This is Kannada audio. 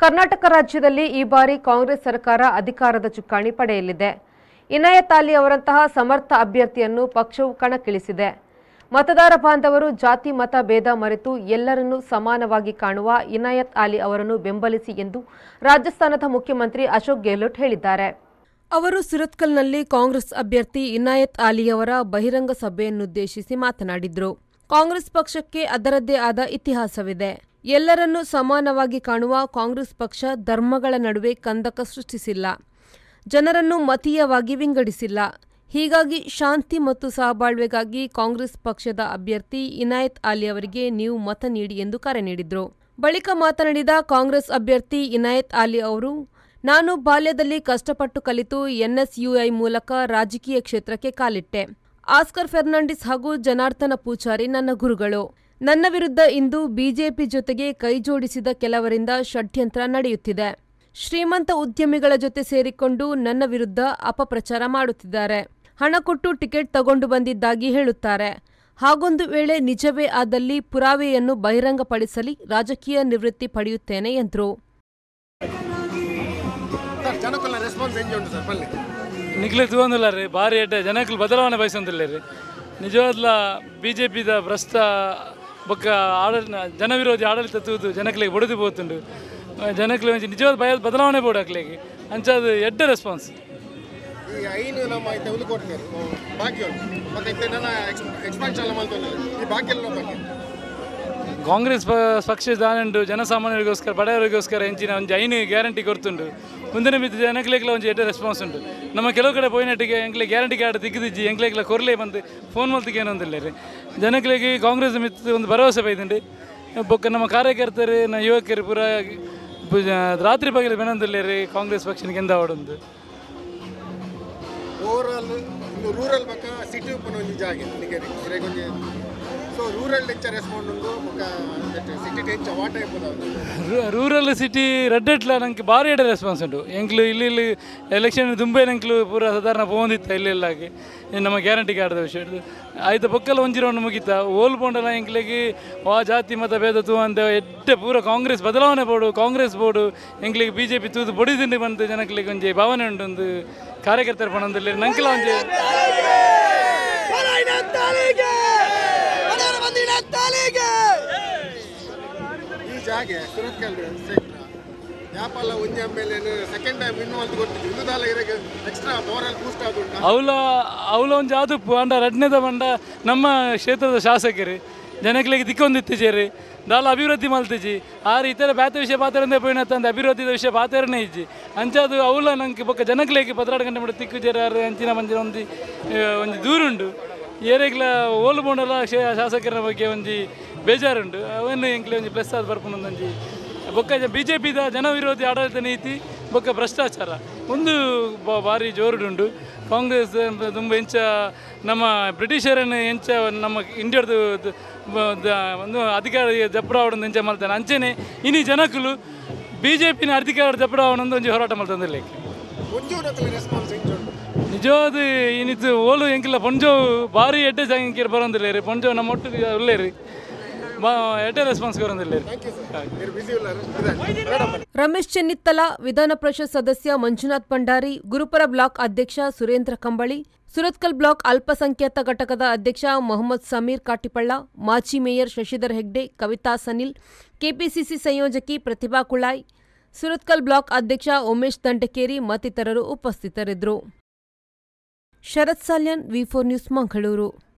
ಕರ್ನಾಟಕ ರಾಜ್ಯದಲ್ಲಿ ಈ ಬಾರಿ ಕಾಂಗ್ರೆಸ್ ಸರ್ಕಾರ ಅಧಿಕಾರದ ಚುಕ್ಕಾಣಿ ಪಡೆಯಲಿದೆ ಇನಾಯತ್ ಅಲಿ ಅವರಂತಹ ಸಮರ್ಥ ಅಭ್ಯರ್ಥಿಯನ್ನು ಪಕ್ಷವು ಕಣಕ್ಕಿಳಿಸಿದೆ ಮತದಾರ ಬಾಂಧವರು ಜಾತಿ ಮತ ಭೇದ ಮರೆತು ಎಲ್ಲರನ್ನೂ ಸಮಾನವಾಗಿ ಕಾಣುವ ಇನಾಯತ್ ಅಲಿ ಅವರನ್ನು ಬೆಂಬಲಿಸಿ ಎಂದು ರಾಜಸ್ಥಾನದ ಮುಖ್ಯಮಂತ್ರಿ ಅಶೋಕ್ ಗೆಹ್ಲೋಟ್ ಹೇಳಿದ್ದಾರೆ ಅವರು ಸುರತ್ಕಲ್ನಲ್ಲಿ ಕಾಂಗ್ರೆಸ್ ಅಭ್ಯರ್ಥಿ ಇನಾಯತ್ ಅಲಿಯವರ ಬಹಿರಂಗ ಸಭೆಯನ್ನುದ್ದೇಶಿಸಿ ಮಾತನಾಡಿದರು ಕಾಂಗ್ರೆಸ್ ಪಕ್ಷಕ್ಕೆ ಅದರದ್ದೇ ಆದ ಇತಿಹಾಸವಿದೆ ಎಲ್ಲರನ್ನೂ ಸಮಾನವಾಗಿ ಕಾಣುವ ಕಾಂಗ್ರೆಸ್ ಪಕ್ಷ ಧರ್ಮಗಳ ನಡುವೆ ಕಂದಕ ಸೃಷ್ಟಿಸಿಲ್ಲ ಜನರನ್ನು ಮತೀಯವಾಗಿ ವಿಂಗಡಿಸಿಲ್ಲ ಹೀಗಾಗಿ ಶಾಂತಿ ಮತ್ತು ಸಹಬಾಳ್ವೆಗಾಗಿ ಕಾಂಗ್ರೆಸ್ ಪಕ್ಷದ ಅಭ್ಯರ್ಥಿ ಇನಾಯತ್ ಅಲಿ ಅವರಿಗೆ ನೀವು ಮತ ನೀಡಿ ಎಂದು ಕರೆ ನೀಡಿದ್ರು ಬಳಿಕ ಮಾತನಾಡಿದ ಕಾಂಗ್ರೆಸ್ ಅಭ್ಯರ್ಥಿ ಇನಾಯತ್ ಅಲಿ ಅವರು ನಾನು ಬಾಲ್ಯದಲ್ಲಿ ಕಷ್ಟಪಟ್ಟು ಕಲಿತು ಎನ್ಎಸ್ಯುಐ ಮೂಲಕ ರಾಜಕೀಯ ಕ್ಷೇತ್ರಕ್ಕೆ ಕಾಲಿಟ್ಟೆ ಆಸ್ಕರ್ ಫೆರ್ನಾಂಡಿಸ್ ಹಾಗೂ ಜನಾರ್ದನ ಪೂಜಾರಿ ನನ್ನ ಗುರುಗಳು ನನ್ನ ವಿರುದ್ಧ ಇಂದು ಬಿಜೆಪಿ ಜೊತೆಗೆ ಕೈಜೋಡಿಸಿದ ಕೆಲವರಿಂದ ಷಡ್ಯಂತ್ರ ನಡೆಯುತ್ತಿದೆ ಶ್ರೀಮಂತ ಉದ್ಯಮಿಗಳ ಜೊತೆ ಸೇರಿಕೊಂಡು ನನ್ನ ವಿರುದ್ಧ ಅಪಪ್ರಚಾರ ಮಾಡುತ್ತಿದ್ದಾರೆ ಹಣ ಕೊಟ್ಟು ಟಿಕೆಟ್ ತಗೊಂಡು ಬಂದಿದ್ದಾಗಿ ಹೇಳುತ್ತಾರೆ ಹಾಗೊಂದು ವೇಳೆ ನಿಜವೇ ಆದಲ್ಲಿ ಪುರಾವೆಯನ್ನು ಬಹಿರಂಗಪಡಿಸಲಿ ರಾಜಕೀಯ ನಿವೃತ್ತಿ ಪಡೆಯುತ್ತೇನೆ ಎಂದರು ಸರ್ ಜನಕ್ಕಲ್ಲ ರೆಸ್ಪಾನ್ಸ್ ಹೆಂಗೆ ಉಂಟು ಸರ್ ಬಲ್ಲಿ ನಿಖಿಲ ತಗೊಂದಿಲ್ಲ ರೀ ಭಾರಿ ಎಡ್ಡೆ ಜನಕ್ಕೆ ಬದಲಾವಣೆ ಬಯಸಂತಿಲ್ಲ ರೀ ನಿಜವಾದ್ಲ ಬಿ ಜೆ ಪಿದ ಭ್ರಷ್ಟ ಬೊಕ್ಕ ಆಡಳಿತ ಜನವಿರೋಧಿ ಆಡಳಿತ ತೂದು ಜನಕ್ಲಿಗೆ ಬೊಡದು పోతుండు ಜನಕ್ಲಿ ಒಂಚಿ ನಿಜವಾದ ಭಯ ಬದಲಾವಣೆ ಬೋಡು ಅಕ್ಲಿಗೆ ಅಂಚದು ಎಡ್ಡ ರೆಸ್ಪಾನ್ಸ್ ಈ ಐನು ನಮ್ಮ ಐತೆ ಉಲ್ಲು ಕೊಡ್ತಾರೆ ಬಾಕಿ ಉಂಟು ಮತ್ತೆ ಇತ್ತೆ ನನ್ನ ಎಕ್ಸ್ಪಾನ್ಷನ್ ಎಲ್ಲ ಮಾಡ್ತಾರೆ ಈ ಬಾಕಿ ಎಲ್ಲ ಬಾಕಿ ಕಾಂಗ್ರೆಸ್ ಪ- ಪಕ್ಷ ದಾನಂಡು ಜನಸಾಮಾನ್ಯರಿಗೋಸ್ಕರ ಬಡವರಿಗೋಸ್ಕರ ಹೆಂಚಿನ ಒಂದು ಐನು ಗ್ಯಾರಂಟಿ ಕೊಡ್ತುಂಡು ಮುಂದಿನ ಮಿತ್ತು ಜನಕ್ಲೆಗ್ಲ ಒಂದು ಎಡ್ಡ ರೆಸ್ಪಾನ್ಸ್ ಉಂಟು ನಮ್ಮ ಕೆಲವು ಕಡೆ ಪೋಯಿನಟ್ಟಿಗೆ ಎಂಕ್ಲೆ ಗ್ಯಾರಂಟಿ ಕಾರ್ಡ್ ತೆಗೆದಿಜ್ಜಿ ಎಂಕ್ಲೆಗ್ಲ ಕೊರಲೆ ಬಂದು ಫೋನ್ ಮಲ್ತಿಗೆ ಏನೊಂದಿಲ್ಲ ರೀ ಜನಕ್ಲೆಗೆ ಕಾಂಗ್ರೆಸ್ ಮಿತ್ತು ಒಂದು ಭರವಸೆ ಬೈದುಂಡು ಬೊಕ್ಕ ನಮ್ಮ ಕಾರ್ಯಕರ್ತರು ನ ಯುವಕರು ಪೂರ ಬು- ರಾತ್ರಿ ಪಗಲು ಬೆನೊಂದಿಲ್ಲ ರೀ ಕಾಂಗ್ರೆಸ್ ಪಕ್ಷನಿಗೆ ಎಂದ ಆಡೊಂದು ಓವರಾಲ್ ಇನ್ನು ರೂರಲ್ ಪಕ್ಕ ಸಿಟಿ ಉಪ್ಪನ ಒಂದು ಜಾಗ ನಿಗರಿ ಇರಗೊಂಜಿ ಸೊ ರೂರಲ್ ಹೆಚ್ಚ ರೆಸ್ಪಾಂಡ್ ಉಂಟು ಬೊಕ್ಕ ಸಿಟಿ ಹೆಚ್ಚ ವಾಟ ಇಪ್ಪದ ರೂ- ರೂರಲ್ ಸಿಟಿ ರೆಡ್ಡೆಟ್ಲ ನಂಗೆ ಭಾರಿ ಎಡೆ ರೆಸ್ಪಾನ್ಸ್ ಉಂಟು ಎಂಕ್ಲು ಇಲ್ಲಿ ಇಲ್ಲಿ ಎಲೆಕ್ಷನ್ ದುಂಬೈ ನಂಕ್ಲು ಪೂರ ಸಾಧಾರಣ ಪೋಂದಿತ್ತ ಇಲ್ಲೆಲ್ಲಾಗಿ ನಮ್ಮ ಗ್ಯಾರಂಟಿ ಕಾರ್ಡ್ದ ವಿಷಯ ಆಯ್ತು ಬೊಕ್ಕಲ್ಲ ಒಂಜಿ ರೌಂಡ್ ಮುಗೀತ ಓಲ್ ಪೋಂಡಲ ಎಂಕ್ಲೆಗೆ ವಾ ಜಾತಿ ಮತ ಭೇದ ತೂ ಅಂತ ಎಡ್ಡೆ ಪೂರ ಕಾಂಗ್ರೆಸ್ ಬದಲಾವಣೆ ಬೋಡು ಕಾಂಗ್ರೆಸ್ ಬೋಡು ಎಂಕ್ಲಿಗೆ ಬಿ ಜೆ ಪಿ ತೂದು ಬೊಡಿದಿಂಡು ಬಂದು ಜನಕ್ಲಿಗೆ ಒಂಜಿ ಭಾವನೆ ಉಂಟು ಒಂದು ಕಾರ್ಯಕರ್ತರ ಪಣದಲ್ಲಿ ನಂಕಲ ಒಂಜಿ ಈ ಜಾಗ ಸುರತ್ಕಲ್ ಸೆಕ್ಟ್ರ ಯಾಪಲ್ಲ ಒಂಜಿ ಆಮೇಲೆ ಸೆಕೆಂಡ್ ಟೈಮ್ ಇನ್ನು ಒಂದು ಕೊಟ್ಟಿದ್ದು ಇನ್ನು ದಾಲ ಇರಗೆ ಎಕ್ಸ್ಟ್ರಾ ಮೋರಲ್ ಬೂಸ್ಟ್ ಆಗುಂಟ ಅವಲ ಅವಲ ಒಂದು ಅದು ಬಂಡ ರಡ್ನೆದ ಬಂಡ ನಮ್ಮ ಕ್ಷೇತ್ರದ ಶಾಸಕರು ಜನಗಳಿಗೆ ದಿಕ್ಕೊಂದಿತ್ತಿಜೇರಿ ದಾಲ ಅಭಿವೃದ್ಧಿ ಮಲ್ತಿಜಿ ಆರು ಇತರ ಬ್ಯಾತ ವಿಷಯ ಪಾತ್ರಂದೆ ಪೋಯಿನ ತಂದ ಅಭಿವೃದ್ಧಿದ ವಿಷಯ ಪಾತ್ರನೇ ಇಜ್ಜಿ ಅಂಚದು ಅವಲ ನಂಗೆ ಬೊಕ್ಕ ಜನಗಳಿಗೆ ಪದ್ರಾಡು ಗಂಟೆ ಮಾಡಿ ತಿಕ್ಕು ಜೇರ ಅಂಚಿನ ಮಂಜಿನ ಒಂದು ಒಂದು ದೂರುಂಡು ಏರೆಗ್ಲ ಓಲು ಬೋಂಡಲ ಶಾಸಕರ ಬಗ್ಗೆ ಒಂಜಿ ಬೇಜಾರುಂಡು ಅವನ್ನು ಎಂಕ್ಲೆ ಒಂಜಿ ಪ್ಲಸ್ ಆದ ಬರ್ಪುನ ಒಂಜಿ ಬೊಕ್ಕ ಬಿ ಜೆ ಪಿದ ಜನವಿರೋಧಿ ಆಡಳಿತ ನೀತಿ ಬೊಕ್ಕ ಭ್ರಷ್ಟಾಚಾರ ಒಂದು ಬ- ಭಾರಿ ಜೋರುಡುಂಡು ಕಾಂಗ್ರೆಸ್ ತುಂಬ ಎಂಚ ನಮ್ಮ ಬ್ರಿಟಿಷರನ್ನು ಎಂಚ ನಮ್ಮ ಇಂಡಿಯಾದ ಒಂದು ಅಧಿಕಾರ ಜಪ್ರಾವಣ ಎಂಚ ಮಾಡ್ತಾನೆ ಅಂಚೆನೆ ಇನಿ ಜನಕ್ಕಲು ಬಿ ಜೆ ಪಿನ ಅಧಿಕಾರ ಜಪ್ರಾವಣ ಒಂದು ಹೋರಾಟ ಮಾಡ್ತಂದಿಲ್ಲ ಒಂಚೂರು ಹತ್ರ ರೆಸ್ಪಾನ್ಸ್ ಹೆಂಗೆ ಉಂಟು ನಿಜವಾದ ಏನಿತ್ತು ಓಲು ಎಂಕಿಲ್ಲ ಪೊಂಜೋ ಭಾರಿ ಎಡ್ಡೆ ಸಂಖ್ಯೆ ಬರೋದಿಲ್ಲ ರೀ ಪೊಂಜೋ ನಮ್ಮ ಒಟ್ಟಿಗೆ ಒಳ್ಳೆ ರೀ ಬಾ ಎಡ್ಡೆ ರೆಸ್ಪಾನ್ಸ್ ಬರೋದಿಲ್ಲ ರೀ ಥ್ಯಾಂಕ್ ಯು ಸರ್ మీరు ಬಿಸಿ ಇಲ್ಲ ಮೇಡಮ್ ರಮೇಶ್ ಚೆನ್ನಿತ್ತಲ ವಿಧಾನ ಪರಿಷತ್ ಸದಸ್ಯ ಮಂಜುನಾಥ್ ಭಂಡಾರಿ ಗುರುಪುರ ಬ್ಲಾಕ್ ಅಧ್ಯಕ್ಷ ಸುರೇಂದ್ರ ಕಂಬಳಿ ಸುರತ್ಕಲ್ ಬ್ಲಾಕ್ ಅಲ್ಪಸಂಖ್ಯಾತ ಘಟಕದ ಅಧ್ಯಕ್ಷ ಮೊಹಮ್ಮದ್ ಸಮೀರ್ ಕಾಟಿಪಳ್ಳ ಮಾಜಿ ಮೇಯರ್ ಶಶಿಧರ್ ಹೆಗ್ಡೆ ಕವಿತಾ ಸನಿಲ್ ಕೆಪಿಸಿಸಿ ಸಂಯೋಜಕಿ ಪ್ರತಿಭಾ ಕುಳಾಯ್ ಸುರತ್ಕಲ್ ಬ್ಲಾಕ್ ಅಧ್ಯಕ್ಷ ಉಮೇಶ್ ದಂಡಕೇರಿ ಮತ್ತಿತರರು ಉಪಸ್ಥಿತರಿದ್ದರು Sharath Salian V four news Mangaluru